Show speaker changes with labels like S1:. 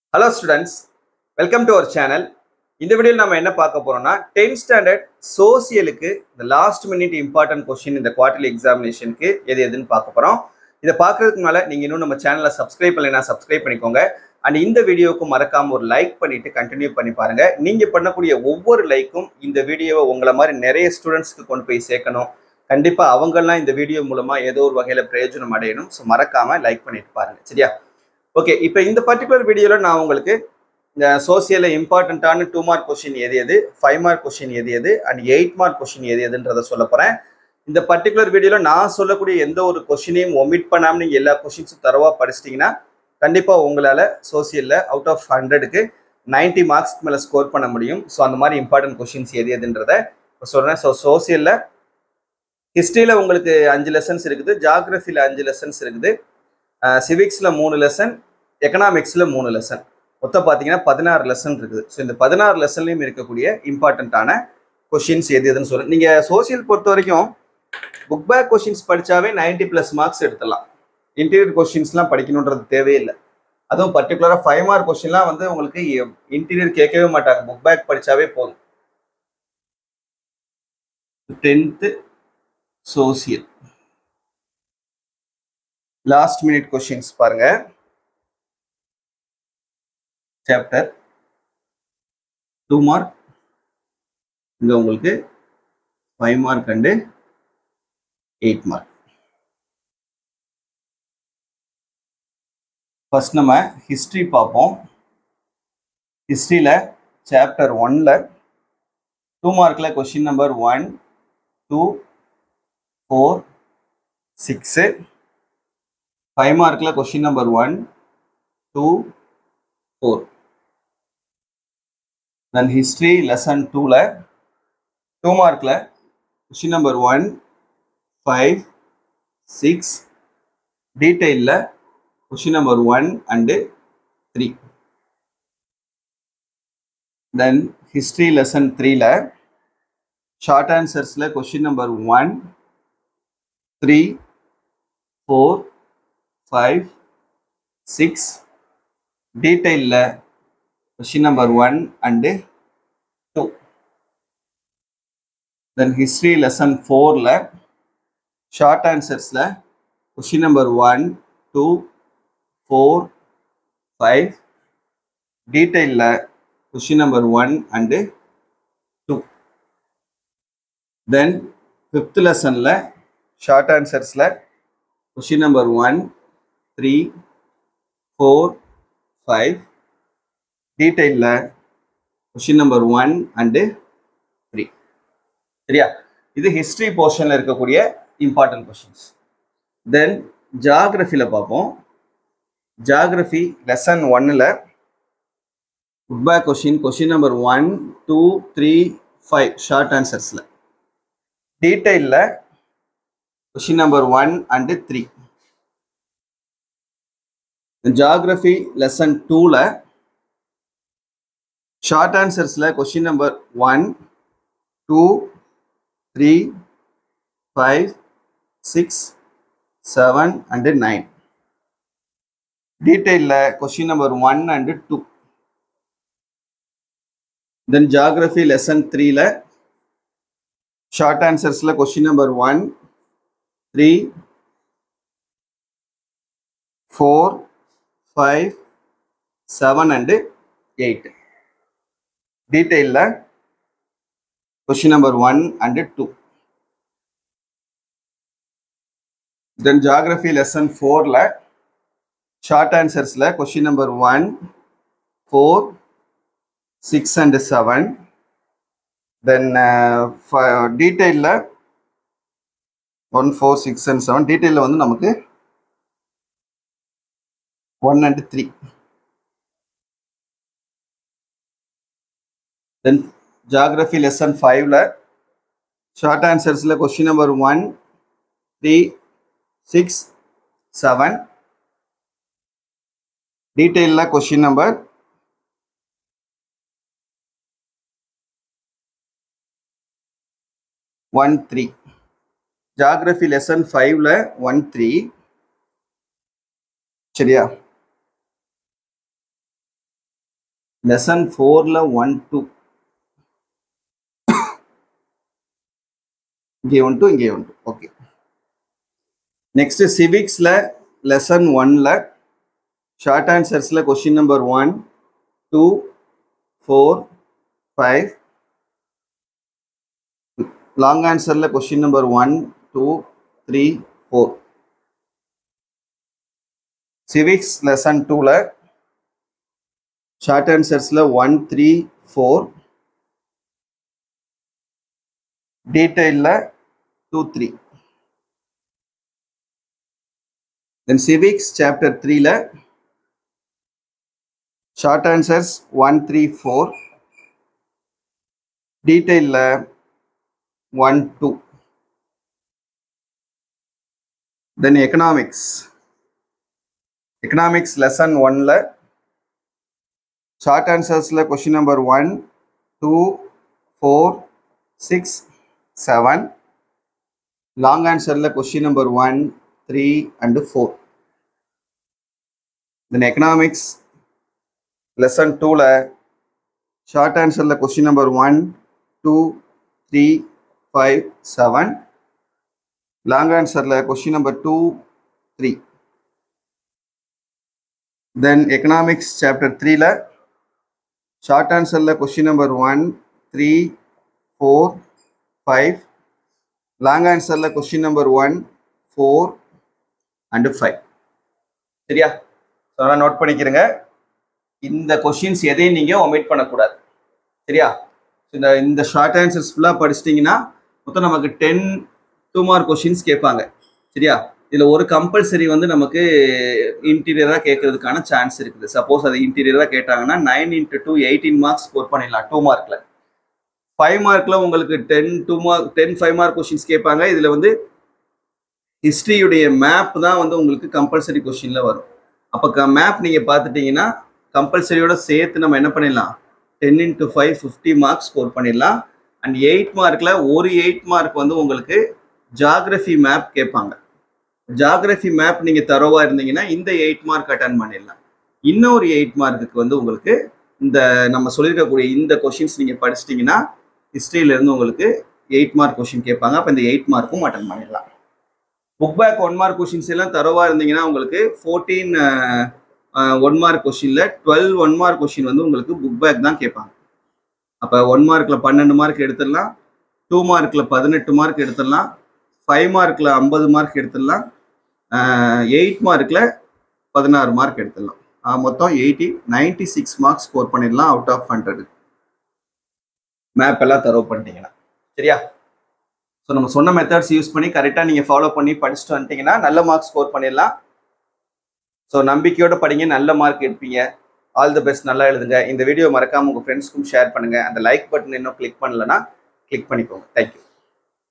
S1: hello students welcome to our channel இந்த வீடியோவில் நம்ம என்ன பார்க்க போறோம்னா டென்த் ஸ்டாண்டர்ட் சோசியலுக்கு இந்த லாஸ்ட் மினிட் இம்பார்ட்டன்ட் கொஸ்டின் இந்த குவார்டர்லி எக்ஸாமினேஷனுக்கு எது எதுன்னு பார்க்க போறோம் இதை பார்க்கறதுக்கு மேலே நீங்கள் இன்னும் நம்ம சேனலை சப்ஸ்கிரைப் பண்ணலைன்னா சப்ஸ்கிரைப் பண்ணிக்கோங்க அண்ட் இந்த வீடியோவுக்கு மறக்காம ஒரு லைக் பண்ணிட்டு கண்டினியூ பண்ணி பாருங்க நீங்க பண்ணக்கூடிய ஒவ்வொரு லைக்கும் இந்த வீடியோவை உங்களை மாதிரி நிறைய ஸ்டூடெண்ட்ஸ்க்கு கொண்டு போய் சேர்க்கணும் கண்டிப்பா அவங்கெல்லாம் இந்த வீடியோ மூலமா ஏதோ ஒரு வகையில பிரயோஜனம் அடையணும் ஸோ மறக்காம லைக் பண்ணிட்டு பாருங்க சரியா ஓகே இப்போ இந்த பர்டிகுலர் வீடியோவில் நான் உங்களுக்கு இந்த சோசியலில் இம்பார்ட்டண்ட்டான டூ மார்க் கொஷின் எது எது ஃபைவ் மார்க் கொஷின் எது எது அண்ட் எயிட் மார்க் கொஷின் எது எதுன்றதை சொல்ல போகிறேன் இந்த பர்டிகுலர் வீடியோவில் நான் சொல்லக்கூடிய எந்த ஒரு கொஷினையும் ஒமிட் பண்ணாமல் நீங்கள் எல்லா கொஷின்ஸும் தரவாக படிச்சிட்டிங்கன்னா கண்டிப்பாக உங்களால் சோசியலில் அவுட் ஆஃப் ஹண்ட்ரடுக்கு நைன்ட்டி மார்க்ஸ்க்கு மேலே ஸ்கோர் பண்ண முடியும் ஸோ அந்த மாதிரி இம்பார்ட்டன்ட் கொஷின்ஸ் எது எதுன்றதை இப்போ சொல்கிறேன் ஸோ சோசியலில் ஹிஸ்ட்ரியில் உங்களுக்கு அஞ்சு லெசன்ஸ் இருக்குது ஜாகிரஃபியில் அஞ்சு லெசன்ஸ் இருக்குது சிவிக்ஸில் மூணு லெசன் எக்கனாமிக்ஸில் மூணு லெசன் மொத்தம் பார்த்தீங்கன்னா பதினாறு லெசன் இருக்குது ஸோ இந்த பதினாறு லெசன்லையும் இருக்கக்கூடிய இம்பார்ட்டண்ட்டான கொஷின்ஸ் எது எதுன்னு சொல்லுங்கள் நீங்கள் சோசியல் பொறுத்த வரைக்கும் புக் பேக் கொஷின்ஸ் படித்தாவே நைன்டி ப்ளஸ் மார்க்ஸ் எடுத்துடலாம் இன்டீரியர் கொஷின்ஸ்லாம் படிக்கணுன்றது தேவையில்லை அதுவும் பர்டிகுலராக ஃபைவ் மார்க் கொஷின்லாம் வந்து உங்களுக்கு இன்டீரியர் கேட்கவே மாட்டாங்க புக் பேக் படித்தாவே போதும் tenth social last minute questions பாருங்க சாப்டர் டூ மார்க் இங்க உங்களுக்கு five mark and eight mark first நம்ம ஹிஸ்ட்ரி பார்ப்போம் ஹிஸ்ட்ரியில் சாப்டர் ஒன்ல டூ மார்க்கில் question number one two four six five மார்க்கில் question number one two four then history lesson டூவில் டூ மார்க்கில் question number one five six டீட்டெயிலில் question number one and three then history lesson த்ரீல short ஆன்சர்ஸில் question number one three four five six டீட்டெயிலில் question number one and two then history lesson ஃபோரில் short ஆன்சர்ஸில் question number one two four five டீட்டெயிலில் question number one and two then fifth லெசனில் short ஆன்சர்ஸில் question number one three four five டீட்டெயிலில் question number one and three சரியா இது history போர்ஷனில் இருக்கக்கூடிய இம்பார்ட்டன்ட் கொஷின்ஸ் தென் ஜாகிரஃபியில் பார்ப்போம் ஜாகிரஃபி லெசன் ஒன்னில் book question question number one two three five short ஆன்சர்ஸில் டீட்டெயிலில் question number one and three geography lesson டூவில் ஷார்ட் ஆன்சர்ஸில் question number one two three five six seven and nine டீட்டெயிலில் question number one and two then geography lesson த்ரீல short ஆன்சர்ஸில் question number one three four five seven and eight டீட்டெயிலில் question number one and two then geography lesson ஃபோரில் short ஆன்சர்ஸில் question number one four six and seven then டீட்டெயிலில் one four six and seven டீட்டெயிலில் வந்து நமக்கு one and three then geography lesson ஃபைவ்ல short ஆன்சர்ஸில் question number one three six seven டீட்டெயிலில் question number one three geography lesson ஃபைவ்ல one three சரியா lesson ஃபோரில் ஒன் டூ இங்கே ஒன் டூ இங்கே ஒன் டூ ஓகே நெக்ஸ்ட் சிவிக்ஸில் லெசன் ஒன்ல ஷார்ட் ஆன்சர்ஸில் question number one two four five long ஆன்சரில் question number one two three four civics lesson டூவில் ஷார்ட் ஆன்சர்ஸில் ஒன் த்ரீ ஃபோர் டீட்டெயிலில் two three then civics chapter த்ரீல short answers one three four டீட்டெயிலில் one two then economics economics lesson ஒன்ல short ஆன்சர்ஸில் question number one two four six seven long ஆன்சரில் question number one three and four then economics lesson டூவில் short ஆன்சரில் question number one two three five seven long ஆன்சரில் question number two three தென் economics chapter த்ரீல short ஆன்சரில் question number one three four five long ஆன்சரில் question number one four and five சரியா so நான் note பண்ணிக்கிறேங்க இந்த questions எதையும் நீங்கள் ஒமிட் பண்ணக்கூடாது சரியா இந்த இந்த ஷார்ட் ஆன்சர்ஸ் ஃபுல்லாக படிச்சிட்டிங்கன்னா மொத்தம் நமக்கு டென் டூ மார்க் கொஷின்ஸ் கேட்பாங்க சரியா இதில் ஒரு கம்பல்சரி வந்து நமக்கு இன்டீரியராக கேட்கறதுக்கான சான்ஸ் இருக்குது சப்போஸ் அது இன்டீரியராக கேட்டாங்கன்னா nine into two eighteen marks score பண்ணிடலாம் டூ மார்க்கில் ஃபைவ் மார்க்கில் உங்களுக்கு ten two mark ten five mark questions கேட்பாங்க இதில் வந்து ஹிஸ்ட்ரியுடைய மேப் தான் வந்து உங்களுக்கு கம்பல்சரி கொஷினில் வரும் அப்போ மேப் நீங்கள் பார்த்துட்டீங்கன்னா கம்பல்சரியோட சேர்த்து நம்ம என்ன பண்ணிடலாம் ten into five fifty marks score பண்ணிடலாம் அண்ட் எயிட் மார்க்கில் ஒரு எயிட் மார்க் வந்து உங்களுக்கு ஜாகிரஃபி மேப் கேட்பாங்க ஜாகிரஃபி மேப் நீங்கள் தரோவாக இருந்தீங்கன்னா இந்த எயிட் மார்க் அட்டன் பண்ணிடலாம் இன்னொரு எயிட் மார்க்குக்கு வந்து உங்களுக்கு இந்த நம்ம சொல்லியிருக்கக்கூடிய இந்த கொஷின்ஸ் நீங்கள் படிச்சிட்டிங்கன்னா ஹிஸ்ட்ரியிலேருந்து உங்களுக்கு எயிட் மார்க் கொஷின் கேட்பாங்க அப்போ இந்த எயிட் மார்க்கும் அட்டன் பண்ணிடலாம் book back one mark questions எல்லாம் தரவா இருந்தீங்கன்னா உங்களுக்கு ஃபோர்டீன் ஒன் மார்க் கொஷினில் டுவெல் ஒன் மார்க் கொஷின் வந்து உங்களுக்கு புக் பேக் தான் கேட்பாங்க அப்போ ஒன் மார்க்கில் பன்னெண்டு மார்க் எடுத்துடலாம் டூ மார்க்கில் பதினெட்டு மார்க் எடுத்துடலாம் ஃபைவ் மார்க்கில் ஐம்பது மார்க் எடுத்துடலாம் எயிட் மார்க்கில் பதினாறு மார்க் எடுத்துடலாம் மொத்தம் eighty ninety six marks score பண்ணிடலாம் அவுட் ஆஃப் ஹண்ட்ரடு மேப் எல்லாம் தரவு பண்ணிட்டீங்கன்னா சரியா ஸோ நம்ம சொன்ன மெத்தட்ஸ் யூஸ் பண்ணி கரெக்டாக நீங்கள் ஃபாலோ பண்ணி படிச்சுட்டு வந்துட்டீங்கன்னா நல்ல மார்க் ஸ்கோர் பண்ணிடலாம் ஸோ நம்பிக்கையோட படிங்க நல்ல மார்க் எடுப்பீங்க ஆல் தி பெஸ்ட் நல்லா எழுதுங்க இந்த வீடியோ மறக்காம உங்கள் ஃப்ரெண்ட்ஸ்க்கும் ஷேர் பண்ணுங்க அந்த லைக் பட்டன் இன்னும் கிளிக் பண்ணலன்னா கிளிக் பண்ணிக்கோங்க தேங்க்யூ